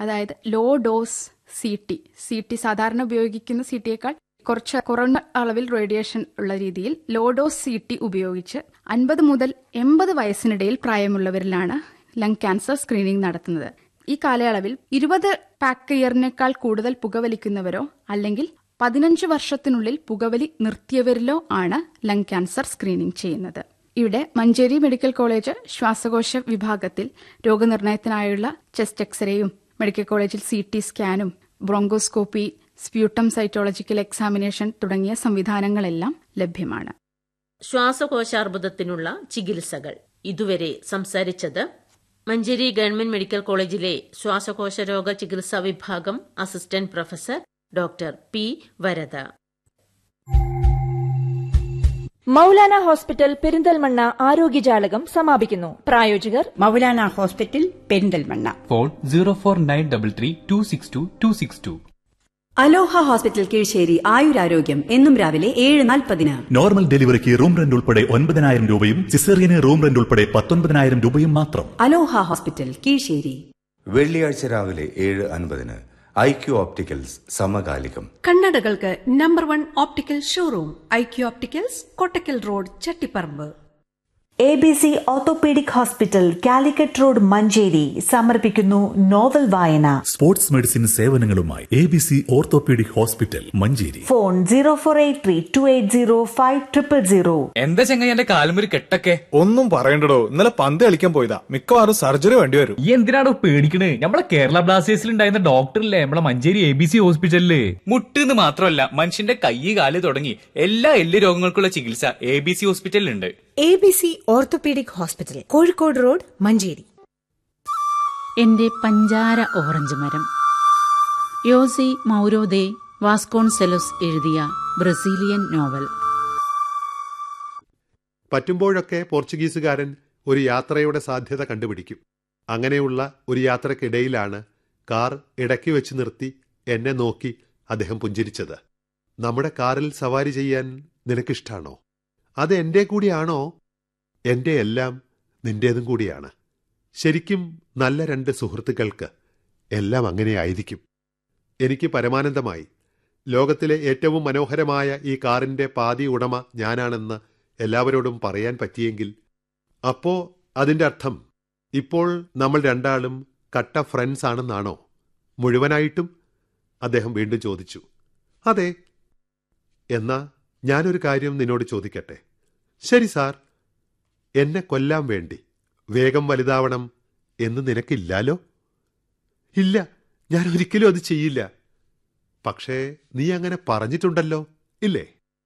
അതായത് low dose C T C T സാധാരണ ഉപയോഗിക്കുന്ന സി ടിയേക്കാൾ കുറച്ച് കുറഞ്ഞ അളവിൽ റേഡിയേഷൻ ഉള്ള രീതിയിൽ ലോ ഡോസ് സി ടി ഉപയോഗിച്ച് അൻപത് മുതൽ എൺപത് വയസ്സിനിടയിൽ പ്രായമുള്ളവരിലാണ് ലങ് ക്യാൻസർ സ്ക്രീനിംഗ് നടത്തുന്നത് ഈ കാലയളവിൽ ഇരുപത് പാക്ക് ഇയറിനേക്കാൾ കൂടുതൽ പുകവലിക്കുന്നവരോ അല്ലെങ്കിൽ പതിനഞ്ച് വർഷത്തിനുള്ളിൽ പുകവലി നിർത്തിയവരിലോ ആണ് ലങ് ക്യാൻസർ സ്ക്രീനിംഗ് ചെയ്യുന്നത് ഇവിടെ മഞ്ചേരി മെഡിക്കൽ കോളേജ് ശ്വാസകോശ വിഭാഗത്തിൽ രോഗനിർണയത്തിനായുള്ള ചെസ്റ്റ് എക്സ്റേയും മെഡിക്കൽ കോളേജിൽ സി ടി സ്കാനും ബ്രോങ്കോസ്കോപ്പി സ്പ്യൂട്ടം സൈറ്റോളജിക്കൽ എക്സാമിനേഷൻ തുടങ്ങിയ സംവിധാനങ്ങളെല്ലാം ലഭ്യമാണ് ശ്വാസകോശാർബുദത്തിനുള്ള ചികിത്സകൾ ഇതുവരെ സംസാരിച്ചത് മഞ്ചേരി ഗവൺമെന്റ് മെഡിക്കൽ കോളേജിലെ ശ്വാസകോശ രോഗ ചികിത്സാ വിഭാഗം assistant professor doctor P Varada Maulana hospital Perinthalmanna ആരോഗ്യജാലകം സമാപിക്കുന്നു പ്രായോജകർ Maulana hospital Perinthalmanna phone zero four nine double three two six two two six two അലോഹ ഹോസ്പിറ്റൽ കീഴ്ശ്ശേരി ആയുരാരോഗ്യം എന്നും രാവിലെ ഏഴ് നാൽപ്പതിന് നോർമൽ ഡെലിവറിക്ക് റൂം റെന്റ് ഉൾപ്പെടെ ഒൻപതിനായിരം രൂപയും സിസേറിയന് റൂം റെന്റ് ഉൾപ്പെടെ പത്തൊൻപതിനായിരം രൂപയും മാത്രം അലോഹ ഹോസ്പിറ്റൽ കീഴ്ശ്ശേരി വെള്ളിയാഴ്ച രാവിലെ ഏഴ് അൻപതിന് ഐ ക്യു ഓപ്റ്റിക്കൽസ് സമകാലികം കണ്ണടകൾക്ക് number one optical showroom I Q opticals Kottakkal road Chattiparamba A B C orthopaedic hospital Calicut road Manjeri സമർപ്പിക്കുന്നു നോവൽ വായന സ്പോർട്സ് മെഡിസിൻ സേവനങ്ങളുമായി A B C orthopaedic hospital Manjeri phone zero four eight three two eight zero five triple zero എന്താ ചെങ്ങായി എന്റെ കാലുമൊരു കെട്ടൊക്കെ ഒന്നും പറയണ്ടടോ ഇന്നലെ പന്ത് കളിക്കാൻ പോയതാ മിക്കവാറും സർജറി വേണ്ടി വരും ഈ എന്തിനാണോ പേടിക്കണേ നമ്മളെ കേരള ബ്ലാസ്റ്റേഴ്സിൽ ഉണ്ടായിരുന്ന ഡോക്ടറില്ലേ നമ്മളെ മഞ്ചേരി എ ബി സി ഹോസ്പിറ്റലില് മുട്ടെന്ന് മാത്രമല്ല മനുഷ്യന്റെ കൈ കാല് തുടങ്ങി എല്ലാ എല്ല് രോഗങ്ങൾക്കുള്ള ചികിത്സ എ ബി സി ഹോസ്പിറ്റലിലുണ്ട് A B C orthopaedic hospital Kozhikode road Manjeri എന്റെ പഞ്ചാര ഓറഞ്ച് മരം യോസി മൗരോദേ വാസ്കോൺസെലോസ് എഴുതിയ ബ്രസീലിയൻ നോവൽ പറ്റുമ്പോഴൊക്കെ പോർച്ചുഗീസുകാരൻ ഒരു യാത്രയുടെ സാധ്യത കണ്ടുപിടിക്കും അങ്ങനെയുള്ള ഒരു യാത്രക്കിടയിലാണ് കാർ ഇടയ്ക്ക് വെച്ച് നിർത്തി എന്നെ നോക്കി അദ്ദേഹം പുഞ്ചിരിച്ചത് നമ്മുടെ കാറിൽ സവാരി ചെയ്യാൻ നിനക്കിഷ്ടാണോ അത് എൻ്റെ കൂടിയാണോ എൻ്റെ എല്ലാം നിന്റേതും കൂടിയാണ് ശരിക്കും നല്ല രണ്ട് സുഹൃത്തുക്കൾക്ക് എല്ലാം അങ്ങനെയായിരിക്കും എനിക്ക് പരമാനന്ദമായി ലോകത്തിലെ ഏറ്റവും മനോഹരമായ ഈ കാറിന്റെ പാതി ഉടമ ഞാനാണെന്ന് എല്ലാവരോടും പറയാൻ പറ്റിയെങ്കിൽ അപ്പോ അതിന്റെ അർത്ഥം ഇപ്പോൾ നമ്മൾ രണ്ടാളും കട്ട ഫ്രണ്ട്സ് ആണെന്നാണോ മുഴുവനായിട്ടും അദ്ദേഹം വീണ്ടും ചോദിച്ചു അതെ എന്നാ ഞാനൊരു കാര്യം നിന്നോട് ചോദിക്കട്ടെ ശരി സാർ എന്നെ കൊല്ലാൻ വേണ്ടി വേഗം വലുതാവണം എന്ന് നിനക്കില്ലാലോ ഇല്ല ഞാൻ ഒരിക്കലും അത് ചെയ്യില്ല പക്ഷേ നീ അങ്ങനെ പറഞ്ഞിട്ടുണ്ടല്ലോ ഇല്ലേ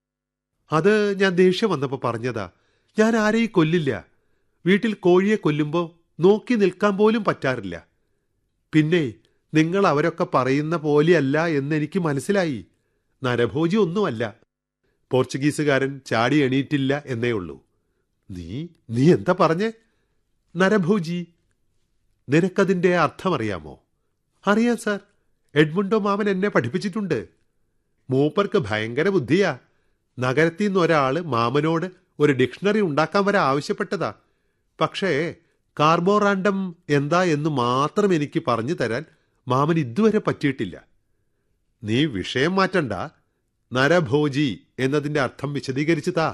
അത് ഞാൻ ദേഷ്യം വന്നപ്പോ പറഞ്ഞതാ ഞാൻ ആരെയും കൊല്ലില്ല വീട്ടിൽ കോഴിയെ കൊല്ലുമ്പോ നോക്കി നിൽക്കാൻ പോലും പറ്റാറില്ല പിന്നെ നിങ്ങൾ അവരൊക്കെ പറയുന്ന പോലെയല്ല എന്നെനിക്ക് മനസ്സിലായി നരഭോജി ഒന്നുമല്ല പോർച്ചുഗീസുകാരൻ ചാടി എണീറ്റില്ല എന്നേ ഉള്ളൂ നീ നീ എന്താ പറഞ്ഞേ നരഭോജി നിനക്കതിന്റെ അർത്ഥമറിയാമോ അറിയാം സാർ എഡ്മുണ്ടോ മാമൻ എന്നെ പഠിപ്പിച്ചിട്ടുണ്ട് മൂപ്പർക്ക് ഭയങ്കര ബുദ്ധിയാ നഗരത്തിൽ നിന്ന് ഒരാള് മാമനോട് ഒരു ഡിക്ഷണറി ഉണ്ടാക്കാൻ വരെ ആവശ്യപ്പെട്ടതാ പക്ഷേ കാർബോറാണ്ടം എന്താ എന്ന് മാത്രം എനിക്ക് പറഞ്ഞു തരാൻ മാമൻ ഇതുവരെ പറ്റിയിട്ടില്ല നീ വിഷയം മാറ്റണ്ട നരഭോജി എന്നതിന്റെ അർത്ഥം വിശദീകരിച്ചു താ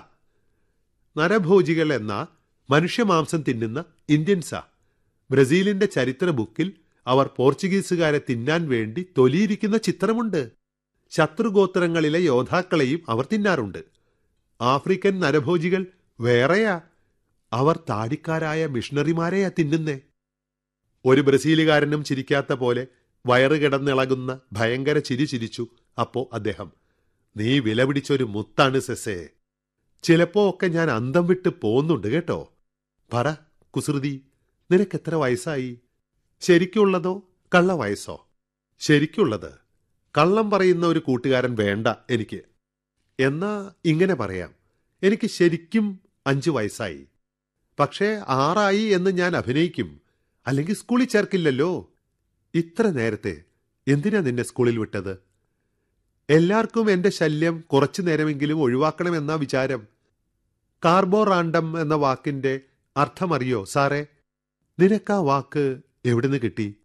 നരഭോജികൾ എന്ന മനുഷ്യമാംസം തിന്നുന്ന ഇന്ത്യൻസാ ബ്രസീലിന്റെ ചരിത്ര ബുക്കിൽ അവർ പോർച്ചുഗീസുകാരെ തിന്നാൻ വേണ്ടി തൊലിയിരിക്കുന്ന ചിത്രമുണ്ട് ശത്രുഗോത്രങ്ങളിലെ യോദ്ധാക്കളെയും അവർ തിന്നാറുണ്ട് ആഫ്രിക്കൻ നരഭോജികൾ വേറെയാ അവർ താടിക്കാരായ മിഷണറിമാരെയാ തിന്നുന്നേ ഒരു ബ്രസീലുകാരനും ചിരിക്കാത്ത പോലെ വയറ് കിടന്നിളകുന്ന ഭയങ്കര ചിരി ചിരിച്ചു അപ്പോ അദ്ദേഹം നീ വില പിടിച്ചൊരു മുത്താണ് സെസേ ചിലപ്പോ ഒക്കെ ഞാൻ അന്തം വിട്ട് പോന്നുണ്ട് കേട്ടോ പറ കുസൃതി നിനക്കെത്ര വയസ്സായി ശരിക്കുള്ളതോ കള്ള വയസ്സോ ശരിക്കുള്ളത് കള്ളം പറയുന്ന ഒരു കൂട്ടുകാരൻ വേണ്ട എനിക്ക് എന്നാ ഇങ്ങനെ പറയാം എനിക്ക് ശരിക്കും അഞ്ചു വയസ്സായി പക്ഷേ ആറായി എന്ന് ഞാൻ അഭിനയിക്കും അല്ലെങ്കിൽ സ്കൂളിൽ ചേർക്കില്ലല്ലോ ഇത്ര നേരത്തെ എന്തിനാ നിന്നെ സ്കൂളിൽ വിട്ടത് എല്ലാവർക്കും എന്റെ ശല്യം കുറച്ചു നേരമെങ്കിലും ഒഴിവാക്കണമെന്ന വിചാരം കാർബോറാണ്ടം എന്ന വാക്കിന്റെ അർത്ഥമറിയോ സാറേ നിനക്കാ വാക്ക് എവിടുന്ന് കിട്ടി